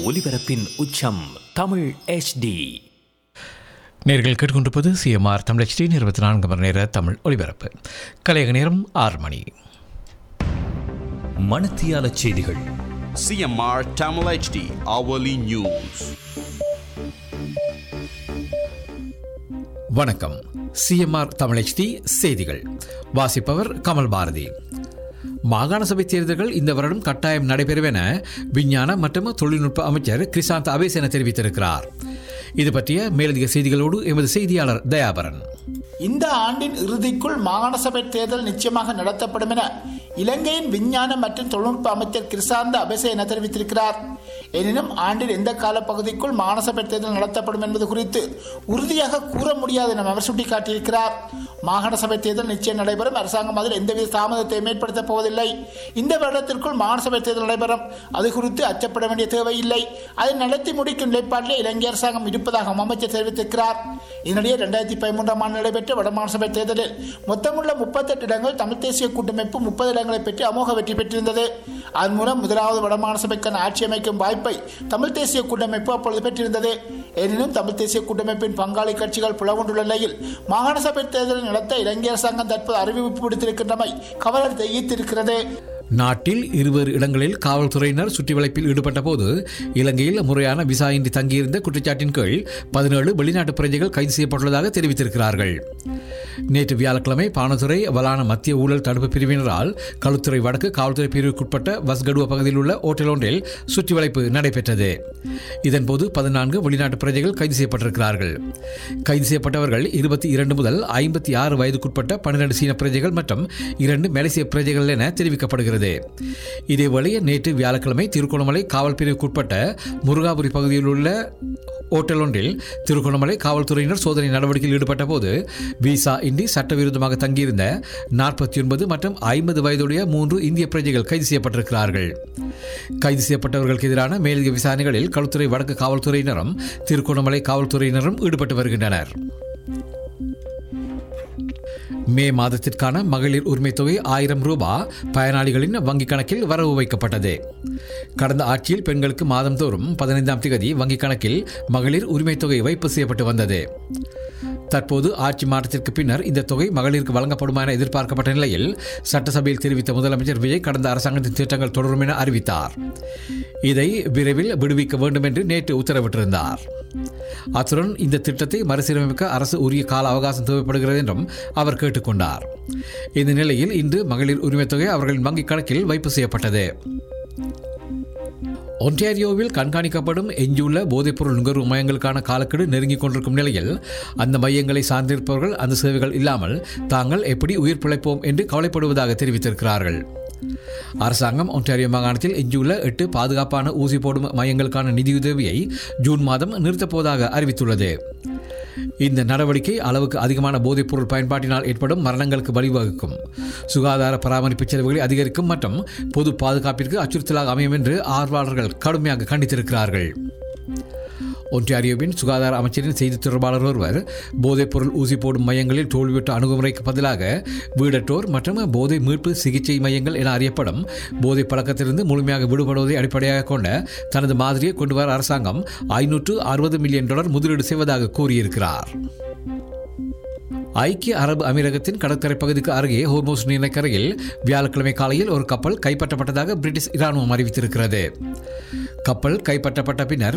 ஒலிபரப்பின் உச்சம் தமிழ் HD நேர்கள் கேட்டுக்கொண்டிருப்பது சிஎம்ஆர் தமிழ் ஹெச்டி இருபத்தி நான்கு மணி நேர தமிழ் ஒலிபரப்பு கலையக நேரம் ஆறு மணி மணத்தியால செய்திகள் CMR Tamil HD hourly news. வணக்கம் சிஎம்ஆர் தமிழ் ஹெச்டி செய்திகள் வாசிப்பவர் கமல் பாரதி மாகாண சபை தேர்தல்கள் இந்த வருடம் கட்டாயம் நடைபெறும் என விஞ்ஞான மற்றும் தொழில்நுட்ப அமைச்சர் கிருஷாந்த் அபேசேன தெரிவித்திருக்கிறார் இது பற்றிய மேலதிக செய்திகளோடு எமது செய்தியாளர் தயாபரன் இந்த ஆண்டின் இறுதிக்குள் மாகாண சபை தேர்தல் நிச்சயமாக நடத்தப்படும் என இலங்கையின் விஞ்ஞான மற்றும் தொழில்நுட்ப அமைச்சர் கிருசாந்த அபேசேன தெரிவித்திருக்கிறார் எனினும் ஆண்டின் எந்த காலப்பகுதிக்குள் மாகாண சபை தேர்தல் நடத்தப்படும் என்பது குறித்து உறுதியாக கூற முடியாது என அவர் சுட்டிக்காட்டியிருக்கிறார் மாகாண சபை தேர்தல் நிச்சயம் நடைபெறும் அரசாங்கம் அதில் எந்தவித தாமதத்தையும் ஏற்படுத்தப் போவதில்லை இந்த வருடத்திற்குள் மாகாண சபை தேர்தல் நடைபெறும் அது குறித்து அச்சப்பட வேண்டிய தேவையில்லை அதை நடத்தி முடிக்கும் நிலைப்பாட்டிலே இலங்கை அரசாங்கம் இருப்பதாக அமைச்சர் தெரிவித்திருக்கிறார் இதனிடையே இரண்டாயிரத்தி பதிமூன்றாம் ஆண்டு நடைபெற்ற வடமாகாண சபை தேர்தலில் மொத்தமுள்ள முப்பத்தெட்டு இடங்கள் தமிழ் தேசிய கூட்டமைப்பு முப்பது இடங்களை பெற்று அமோக வெற்றி பெற்றிருந்தது அதன் மூலம் முதலாவது வடமாகாண சபைக்கான ஆட்சி அமைக்கும் வாய்ப்பை தமிழ் தேசிய கூட்டமைப்பு அப்பொழுது பெற்றிருந்தது எனினும் தமிழ் தேசிய கூட்டமைப்பின் பங்காளி கட்சிகள் புலகொண்டுள்ள நிலையில் மாகாண சபை தேர்தலை நடத்த இலங்கை அரசாங்கம் தற்போது அறிவிப்பு விடுத்திருக்கின்றமை கவலை தெரிவித்திருக்கிறது நாட்டில் இருவேறு இடங்களில் காவல்துறையினர் சுற்றிவளைப்பில் ஈடுபட்ட போது இலங்கையில் முறையான விசா இன்றி தங்கியிருந்த குற்றச்சாட்டின் கீழ் பதினேழு வெளிநாட்டு பிரஜைகள் கைது செய்யப்பட்டுள்ளதாக தெரிவித்திருக்கிறார்கள் நேற்று வியாழக்கிழமை பானதுறை வலான மத்திய ஊழல் தடுப்பு பிரிவினரால் களுத்துறை வடக்கு காவல்துறை பிரிவுக்குட்பட்ட வஸ்கடுவ பகுதியில் உள்ள ஓட்டல் ஒன்றில் சுற்றிவளைப்பு நடைபெற்றது இதன்போது பதினான்கு வெளிநாட்டு பிரஜைகள் கைது செய்யப்பட்டிருக்கிறார்கள் கைது செய்யப்பட்டவர்கள் இருபத்தி இரண்டு முதல் ஐம்பத்தி ஆறு வயதுக்குட்பட்ட பன்னிரண்டு சீன பிரஜைகள் மற்றும் இரண்டு மலேசிய பிரஜைகள் என தெரிவிக்கப்படுகிறது இதேவேளை நேற்று வியாழக்கிழமை திருகோணமலை காவல் பிரிவுக்குட்பட்ட முருகாபுரி பகுதியில் உள்ள ஓட்டல் ஒன்றில் திருகோணமலை காவல்துறையினர் சோதனை நடவடிக்கையில் ஈடுபட்ட போது விசா இன்றி சட்டவிரோதமாக தங்கியிருந்த நாற்பத்தி ஒன்பது மற்றும் ஐம்பது வயதுடைய மூன்று இந்திய பிரஜைகள் கைது செய்யப்பட்டிருக்கிறார்கள் கைது செய்யப்பட்டவர்களுக்கு எதிரான மேலதிக விசாரணைகளில் களுத்துறை வடக்கு காவல்துறையினரும் திருகோணமலை காவல்துறையினரும் ஈடுபட்டு வருகின்றனர் மே மாதத்திற்கான மகளிர் உரிமை தொகை ஆயிரம் ரூபாய் பயனாளிகளின் வங்கிக் கணக்கில் வரவு வைக்கப்பட்டது கடந்த ஆட்சியில் பெண்களுக்கு மாதந்தோறும் பதினைந்தாம் தேதி வங்கிக் கணக்கில் மகளிர் உரிமை தொகை வைப்பு செய்யப்பட்டு வந்தது தற்போது ஆட்சி மாற்றத்திற்கு பின்னர் இந்த தொகை மகளிருக்கு வழங்கப்படுமா என எதிர்பார்க்கப்பட்ட நிலையில் சட்டசபையில் தெரிவித்த முதலமைச்சர் விஜய் கடந்த அரசாங்கத்தின் திட்டங்கள் தொடரும் என அறிவித்தார் இதை விரைவில் விடுவிக்க வேண்டும் என்று நேற்று உத்தரவிட்டிருந்தார் அத்துடன் இந்த திட்டத்தை மறுசீரமைக்க அரசு உரிய கால அவகாசம் தேவைப்படுகிறது என்றும் அவர் கேட்டுக்கொண்டார் இந்த நிலையில் இன்று மகளிர் உரிமைத் தொகை அவர்களின் வங்கிக் கணக்கில் வைப்பு செய்யப்பட்டது ஒன்டாரியோவில் கண்காணிக்கப்படும் எஞ்சியுள்ள போதைப்பொருள் நுகர்வு மையங்களுக்கான காலக்கெடு நெருங்கிக் கொண்டிருக்கும் நிலையில் அந்த மையங்களை சார்ந்திருப்பவர்கள் அந்த சேவைகள் இல்லாமல் தாங்கள் எப்படி உயிர் பிழைப்போம் என்று கவலைப்படுவதாக தெரிவித்திருக்கிறார்கள் அரசாங்கம் ஒன்டாரியோ மாகாணத்தில் எஞ்சியுள்ள எட்டு பாதுகாப்பான ஊசி போடும் மையங்களுக்கான நிதியுதவியை ஜூன் மாதம் நிறுத்தப்போவதாக அறிவித்துள்ளது இந்த நடவடிக்கை அளவுக்கு அதிகமான போதைப்பொருள் பயன்பாட்டினால் ஏற்படும் மரணங்களுக்கு வழிவகுக்கும் சுகாதார பராமரிப்பு செலவுகளை அதிகரிக்கும் மற்றும் பொது பாதுகாப்பிற்கு அச்சுறுத்தலாக அமையும் என்று ஆர்வலர்கள் கடுமையாக கண்டித்திருக்கிறார்கள் ஒன்டாரியோவின் சுகாதார அமைச்சரின் செய்தி தொடர்பாளர் ஒருவர் போதைப்பொருள் ஊசி போடும் மையங்களில் தோல்வியுற்ற அணுகுமுறைக்கு பதிலாக வீடற்றோர் மற்றும் போதை மீட்பு சிகிச்சை மையங்கள் என அறியப்படும் போதை பழக்கத்திலிருந்து முழுமையாக விடுபடுவதை அடிப்படையாக கொண்ட தனது மாதிரியை கொண்டு வர அரசாங்கம் ஐநூற்று அறுபது மில்லியன் டாலர் முதலீடு செய்வதாக கூறியிருக்கிறார் ஐக்கிய அரபு அமீரகத்தின் கடற்கரை பகுதிக்கு அருகே ஹோர்மோஸ் நீலக்கரையில் வியாழக்கிழமை காலையில் ஒரு கப்பல் கைப்பற்றப்பட்டதாக பிரிட்டிஷ் இராணுவம் அறிவித்திருக்கிறது கப்பல் கைப்பற்றப்பட்ட பின்னர்